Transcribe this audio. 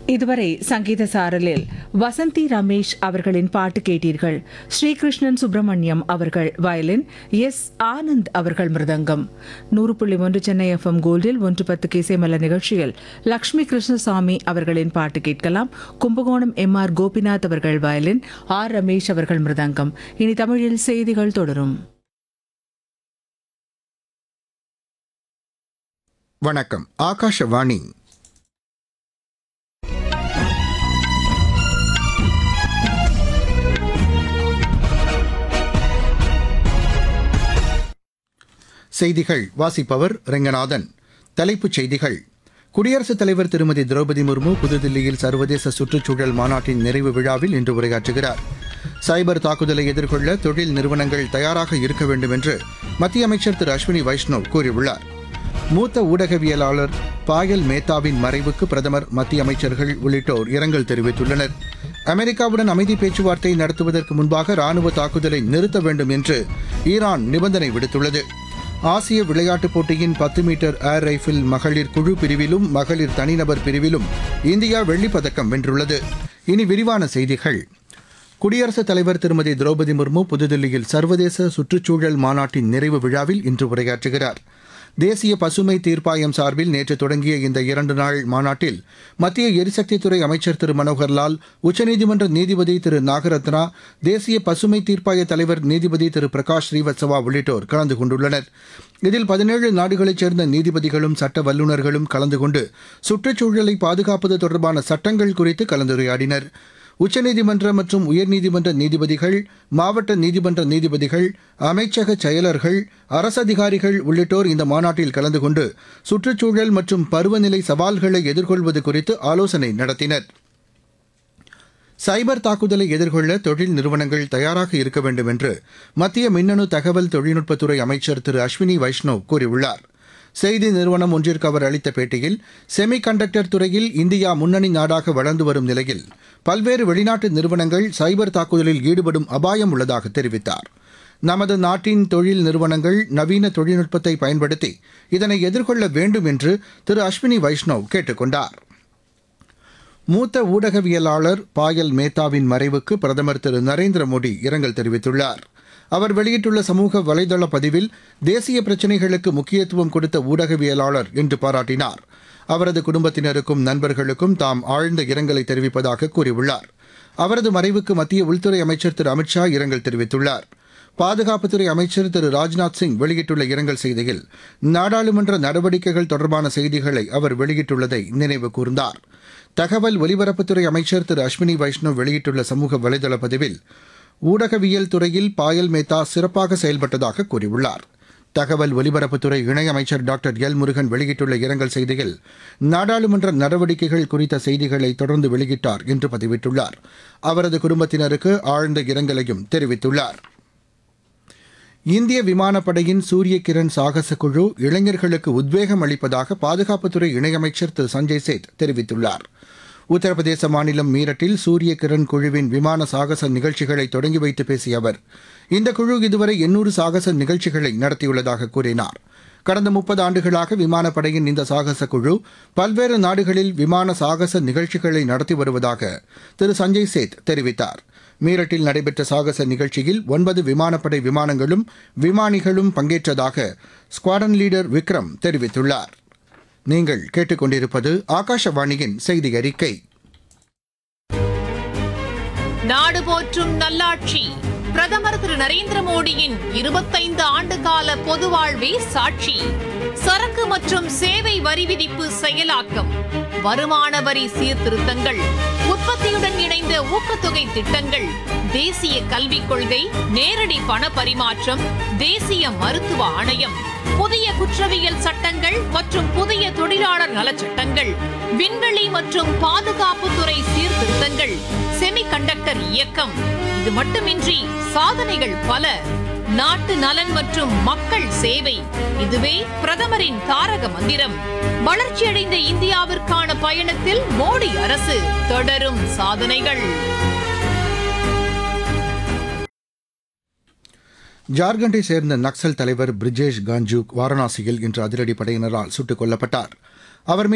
இதுவரை சங்கீத சாரலில் வசந்தி ரமேஷ் அவர்களின் பாட்டு கேட்டீர்கள் ஸ்ரீகிருஷ்ணன் சுப்பிரமணியம் அவர்கள் வயலின் எஸ் ஆனந்த் அவர்கள் மிருதங்கம் நூறு புள்ளி ஒன்று சென்னை எஃப்எம் கோல்டில் ஒன்று பத்து கேசேமல்ல நிகழ்ச்சியில் லக்ஷ்மி கிருஷ்ணசாமி அவர்களின் பாட்டு கேட்கலாம் கும்பகோணம் எம் ஆர் கோபிநாத் அவர்கள் வயலின் ஆர் ரமேஷ் அவர்கள் மிருதங்கம் இனி தமிழில் செய்திகள் தொடரும் வணக்கம் ஆகாஷவாணி செய்திகள் வாசிப்பவர் ரெங்கநாதன் தலைப்புச் செய்திகள் குடியரசுத் தலைவர் திருமதி திரௌபதி முர்மு புதுதில்லியில் சர்வதேச சுற்றுச்சூழல் மாநாட்டின் நிறைவு விழாவில் இன்று உரையாற்றுகிறார் சைபர் தாக்குதலை எதிர்கொள்ள தொழில் நிறுவனங்கள் தயாராக இருக்க வேண்டும் என்று மத்திய அமைச்சர் திரு அஸ்வினி வைஷ்ணவ் கூறியுள்ளார் மூத்த ஊடகவியலாளர் பாயல் மேத்தாவின் மறைவுக்கு பிரதமர் மத்திய அமைச்சர்கள் உள்ளிட்டோர் இரங்கல் தெரிவித்துள்ளனர் அமெரிக்காவுடன் அமைதி பேச்சுவார்த்தை நடத்துவதற்கு முன்பாக ராணுவ தாக்குதலை நிறுத்த வேண்டும் என்று ஈரான் நிபந்தனை விடுத்துள்ளது ஆசிய விளையாட்டுப் போட்டியின் பத்து மீட்டர் ஏர் ரைஃபிள் மகளிர் குழு பிரிவிலும் மகளிர் தனிநபர் பிரிவிலும் இந்தியா வெள்ளிப் பதக்கம் வென்றுள்ளது இனி விரிவான செய்திகள் குடியரசுத் தலைவர் திருமதி திரௌபதி முர்மு புதுதில்லியில் சர்வதேச சுற்றுச்சூழல் மாநாட்டின் நிறைவு விழாவில் இன்று உரையாற்றுகிறார் தேசிய பசுமை தீர்ப்பாயம் சார்பில் நேற்று தொடங்கிய இந்த இரண்டு நாள் மாநாட்டில் மத்திய எரிசக்தித்துறை அமைச்சர் திரு மனோகர்லால் உச்சநீதிமன்ற நீதிபதி திரு நாகரத்னா தேசிய பசுமை தீர்ப்பாய தலைவர் நீதிபதி திரு பிரகாஷ் ஸ்ரீவத்சவா உள்ளிட்டோர் கலந்து கொண்டுள்ளனர் இதில் பதினேழு நாடுகளைச் சேர்ந்த நீதிபதிகளும் சட்ட வல்லுநர்களும் கலந்து கொண்டு சுற்றுச்சூழலை பாதுகாப்பது தொடர்பான சட்டங்கள் குறித்து கலந்துரையாடினர் உச்சநீதிமன்ற மற்றும் உயர்நீதிமன்ற நீதிபதிகள் மாவட்ட நீதிமன்ற நீதிபதிகள் அமைச்சக செயலர்கள் அரசு அதிகாரிகள் உள்ளிட்டோர் இந்த மாநாட்டில் கலந்து கொண்டு சுற்றுச்சூழல் மற்றும் பருவநிலை சவால்களை எதிர்கொள்வது குறித்து ஆலோசனை நடத்தினர் சைபர் தாக்குதலை எதிர்கொள்ள தொழில் நிறுவனங்கள் தயாராக இருக்க வேண்டும் என்று மத்திய மின்னணு தகவல் தொழில்நுட்பத்துறை அமைச்சர் திரு அஸ்வினி வைஷ்ணவ் கூறியுள்ளார் செய்தி நிறுவனம் ஒன்றிற்கு அவர் அளித்த பேட்டியில் செமி கண்டக்டர் துறையில் இந்தியா முன்னணி நாடாக வளர்ந்து வரும் நிலையில் பல்வேறு வெளிநாட்டு நிறுவனங்கள் சைபர் தாக்குதலில் ஈடுபடும் அபாயம் உள்ளதாக தெரிவித்தார் நமது நாட்டின் தொழில் நிறுவனங்கள் நவீன தொழில்நுட்பத்தை பயன்படுத்தி இதனை எதிர்கொள்ள வேண்டும் என்று திரு அஸ்வினி வைஷ்ணவ் கேட்டுக் கொண்டார் மூத்த ஊடகவியலாளர் பாயல் மேத்தாவின் மறைவுக்கு பிரதமர் திரு நரேந்திர மோடி இரங்கல் தெரிவித்துள்ளார் அவர் வெளியிட்டுள்ள சமூக வலைதள பதிவில் தேசிய பிரச்சினைகளுக்கு முக்கியத்துவம் கொடுத்த ஊடகவியலாளர் என்று பாராட்டினார் அவரது குடும்பத்தினருக்கும் நண்பர்களுக்கும் தாம் ஆழ்ந்த இரங்கலை தெரிவிப்பதாக கூறியுள்ளார் அவரது மறைவுக்கு மத்திய உள்துறை அமைச்சர் திரு அமித்ஷா இரங்கல் தெரிவித்துள்ளார் பாதுகாப்புத்துறை அமைச்சர் திரு ராஜ்நாத் சிங் வெளியிட்டுள்ள இரங்கல் செய்தியில் நாடாளுமன்ற நடவடிக்கைகள் தொடர்பான செய்திகளை அவர் வெளியிட்டுள்ளதை நினைவு கூர்ந்தார் தகவல் ஒலிபரப்புத்துறை அமைச்சர் திரு அஸ்வினி வைஷ்ணவ் வெளியிட்டுள்ள சமூக வலைதள பதிவில் ஊடகவியல் துறையில் பாயல் மேத்தா சிறப்பாக செயல்பட்டதாக கூறியுள்ளார் தகவல் ஒலிபரப்புத்துறை இணையமைச்சர் டாக்டர் எல் முருகன் வெளியிட்டுள்ள இரங்கல் செய்தியில் நாடாளுமன்ற நடவடிக்கைகள் குறித்த செய்திகளை தொடர்ந்து வெளியிட்டார் என்று பதிவிட்டுள்ளார் அவரது குடும்பத்தினருக்கு ஆழ்ந்த இரங்கலையும் தெரிவித்துள்ளார் இந்திய விமானப்படையின் சூரிய கிரண் சாகச குழு இளைஞர்களுக்கு உத்வேகம் அளிப்பதாக பாதுகாப்புத்துறை இணையமைச்சர் திரு சஞ்சய் சேத் தெரிவித்துள்ளார் உத்தரப்பிரதேச மாநிலம் மீரட்டில் சூரிய கிரண் குழுவின் விமான சாகச நிகழ்ச்சிகளை தொடங்கி வைத்து பேசிய அவர் இந்த குழு இதுவரை எண்ணூறு சாகச நிகழ்ச்சிகளை நடத்தியுள்ளதாக கூறினார் கடந்த முப்பது ஆண்டுகளாக விமானப்படையின் இந்த சாகச குழு பல்வேறு நாடுகளில் விமான சாகச நிகழ்ச்சிகளை நடத்தி வருவதாக திரு சஞ்சய் சேத் தெரிவித்தார் மீரட்டில் நடைபெற்ற சாகச நிகழ்ச்சியில் ஒன்பது விமானப்படை விமானங்களும் விமானிகளும் பங்கேற்றதாக ஸ்குவாடன் லீடர் விக்ரம் தெரிவித்துள்ளார் நீங்கள் கேட்டுக்கொண்டிருப்பது ஆகாஷவாணியின் செய்தி அறிக்கை நாடு போற்றும் நல்லாட்சி பிரதமர் திரு நரேந்திர மோடியின் இருபத்தைந்து ஆண்டு கால பொது வாழ்வே சாட்சி சரக்கு மற்றும் சேவை வரி விதிப்பு செயலாக்கம் வருமான வரி சீர்திருத்தங்கள் உற்பத்தியுடன் இணைந்த ஊக்கத்தொகை திட்டங்கள் தேசிய கல்விக் கொள்கை நேரடி பண பரிமாற்றம் தேசிய மருத்துவ ஆணையம் புதிய குற்றவியல் சட்டங்கள் மற்றும் புதிய தொழிலாளர் நலச்சட்டங்கள் விண்வெளி மற்றும் பாதுகாப்புத்துறை சீர்திருத்தங்கள் செமி கண்டக்டர் இயக்கம் இது மட்டுமின்றி சாதனைகள் பல நாட்டு நலன் மற்றும் மக்கள் சேவை இதுவே பிரதமரின் தாரக மந்திரம் வளர்ச்சியடைந்த இந்தியாவிற்கான பயணத்தில் மோடி அரசு தொடரும் சாதனைகள் ஜார்க்கண்டை சேர்ந்த நக்சல் தலைவர் பிரிஜேஷ் காஞ்சூக் வாரணாசியில் இன்று அதிரடி படையினரால் சுட்டுக் கொல்லப்பட்டார் அவர் மீது